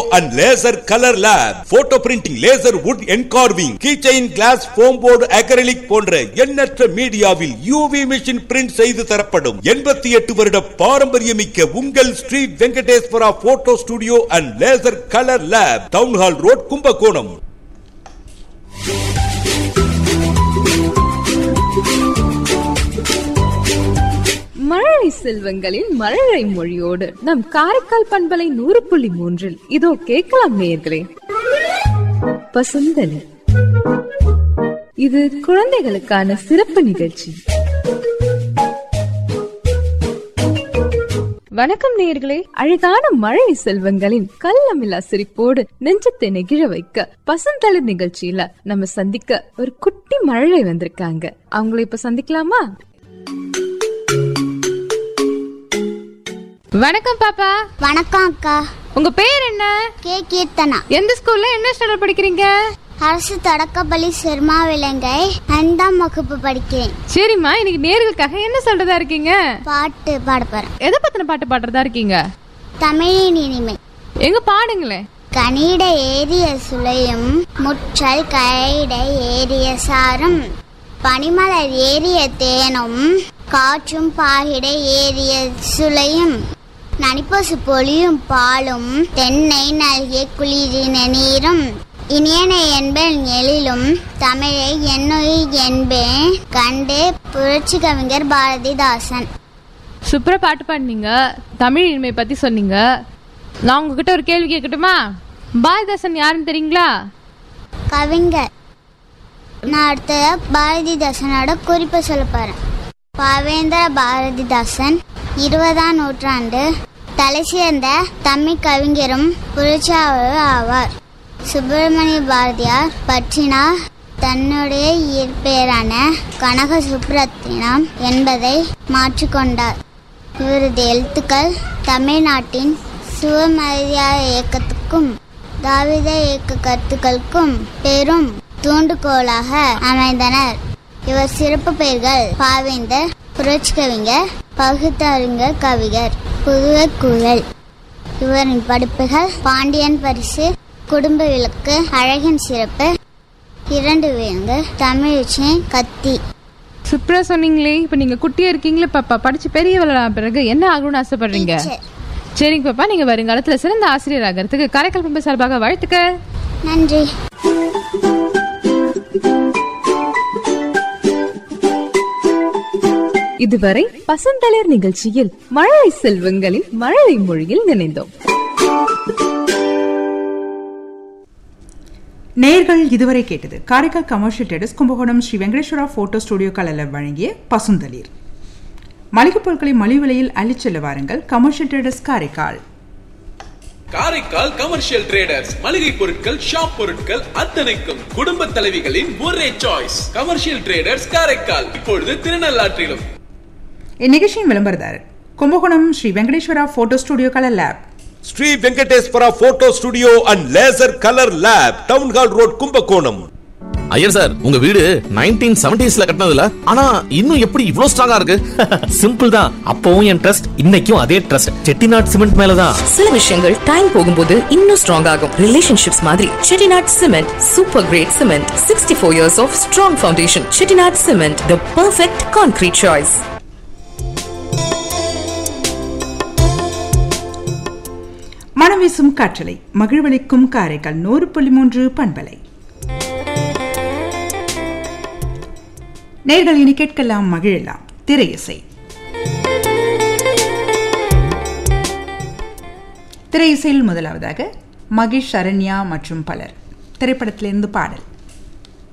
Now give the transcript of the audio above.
And laser colour lab photo printing laser wood engraving keychain glass foam board acrylic போன்ற எண்ணற்ற மீடியாவில் UV machine print செய்து தரப்படும் எண்பத்தி எட்டு வருட பாரம்பரியமிக்க உங்கள் Sri Venkateswara photo studio and laser colour lab town hall road Kumbakonam மழலை செல்வங்களின் மழலை மொழியோடு நம் காரைக்கால் பண்பலை நூறு புள்ளி மூன்றில் இதோ கேட்கலாம் நேயர்களே பசுந்தலி இது குழந்தைகளுக்கான சிறப்பு நிகழ்ச்சி வணக்கம் நேயர்களே அழகான மழை செல்வங்களின் கள்ளமில்லா சிரிப்போடு நெஞ்சத்தை நெகிழ வைக்க பசுந்தளிர் நிகழ்ச்சியில நம்ம சந்திக்க ஒரு குட்டி மழலை வந்திருக்காங்க அவங்கள இப்ப சந்திக்கலாமா வணக்கம் பாப்பா வணக்கம் அக்கா உங்க பேர் என்ன கே கீர்த்தனா எந்த ஸ்கூல்ல என்ன ஸ்டாண்டர்ட் படிக்கிறீங்க அரசு தொடக்கப்பள்ளி சிறுமா விலங்கை ஐந்தாம் வகுப்பு படிக்கிறேன் சரிம்மா இன்னைக்கு நேர்களுக்காக என்ன சொல்றதா இருக்கீங்க பாட்டு பாட போறேன் எதை பத்தின பாட்டு பாடுறதா இருக்கீங்க தமிழின் இனிமை எங்க பாடுங்களேன் கனிட ஏறிய சுளையும் முற்றல் கைட ஏறிய சாரும் பனிமலர் ஏறிய தேனும் காற்றும் பாகிட ஏறிய சுளையும் நனிப்பசு பொழியும் பாலும் தென்னை நல்கிய குளிரின நீரும் இனியனை என்பேன் எழிலும் தமிழை என்னுயிர் என்பேன் கண்டு புரட்சி கவிஞர் பாரதிதாசன் சூப்பரா பாட்டு பாடுனீங்க தமிழ் இனிமை பத்தி சொன்னீங்க நான் உங்ககிட்ட ஒரு கேள்வி கேட்கட்டுமா பாரதிதாசன் யாருன்னு தெரியுங்களா கவிஞர் நான் அடுத்த பாரதிதாசனோட குறிப்பை சொல்ல போறேன் பாவேந்திர பாரதிதாசன் இருபதாம் நூற்றாண்டு தலை சிறந்த தமிழ் கவிஞரும் புரட்சியாளரும் ஆவார் சுப்பிரமணிய பாரதியார் பற்றினார் தன்னுடைய இயற்பெயரான கனக சுப்ரத்தினம் என்பதை மாற்றிக்கொண்டார் இவரது எழுத்துக்கள் தமிழ்நாட்டின் சுவமரியாதை இயக்கத்துக்கும் தாவித இயக்க கருத்துக்களுக்கும் பெரும் தூண்டுகோலாக அமைந்தனர் இவர் சிறப்பு பெயர்கள் பாவேந்தர் புரட்சி கவிஞர் பகுத்தறிஞர் கவிஞர் புதுவை குழல் இவரின் படிப்புகள் பாண்டியன் பரிசு குடும்ப விளக்கு அழகின் சிறப்பு இரண்டு வேங்கு தமிழ்ச்சி கத்தி சூப்பரா சொன்னீங்களே இப்ப நீங்க குட்டியா இருக்கீங்களே பாப்பா படிச்சு பெரியவளா பிறகு என்ன ஆகணும்னு ஆசைப்படுறீங்க Teacher. சரிங்க பாப்பா நீங்க வருங்காலத்துல சிறந்த ஆசிரியர் ஆகிறதுக்கு காரைக்கால் பம்பு சார்பாக வாழ்த்துக்க நன்றி இதுவரை பசந்தளிர் நிகழ்ச்சியில் மழலை செல்வங்களின் மழலை மொழியில் நினைந்தோம் நேர்கள் இதுவரை கேட்டது காரைக்கால் கமர்ஷியல் டெடஸ் கும்பகோணம் ஸ்ரீ வெங்கடேஸ்வரா போட்டோ ஸ்டுடியோ கலல வழங்கிய பசுந்தளிர் மளிகைப் பொருட்களை மலிவு விலையில் அள்ளிச் செல்ல வாருங்கள் கமர்ஷியல் டெடஸ் காரைக்கால் காரைக்கால் கமர்ஷியல் டிரேடர்ஸ் மளிகை பொருட்கள் ஷாப் பொருட்கள் அத்தனைக்கும் குடும்ப தலைவிகளின் ஒரே சாய்ஸ் கமர்ஷியல் டிரேடர்ஸ் காரைக்கால் இப்பொழுது திருநள்ளாற்றிலும் இந்நிகழ்ச்சியின் விளம்பரதாரர் Kumbakonam Sri Venkateswara photo studio colour lab Sri Venkateswara photo studio and laser colour lab town hall road Kumbakonam Iyer sir உங்க வீடு நைன்டீன் செவன்டிஸ்ல கட்டினதுல ஆனா இன்னும் எப்படி இவ்ளோ ஸ்ட்ராங்கா இருக்கு சிம்பிள் தான் அப்பவும் என் ட்ரஸ்ட் இன்னைக்கும் அதே ட்ரஸ்ட் செட்டிநாட் சிமெண்ட் மேலதான் சில விஷயங்கள் டைம் போகும்போது இன்னும் ஸ்ட்ராங் ஆகும் ரிலேஷன்ஷிப்ஸ் மாதிரி Chettinad cement super grade cement sixty four years of strong foundation Chettinad cement the perfect concrete choice மனம் வீசும் காற்றலை மகிழ்வளிக்கும் காரைக்கால் நூறு புள்ளி மூன்று பண்பலை நேர்கள் இனி கேட்கலாம் மகிழலாம் திரை இசை திரை இசையில் முதலாவதாக மகேஷ் சரண்யா மற்றும் பலர் திரைப்படத்திலிருந்து பாடல்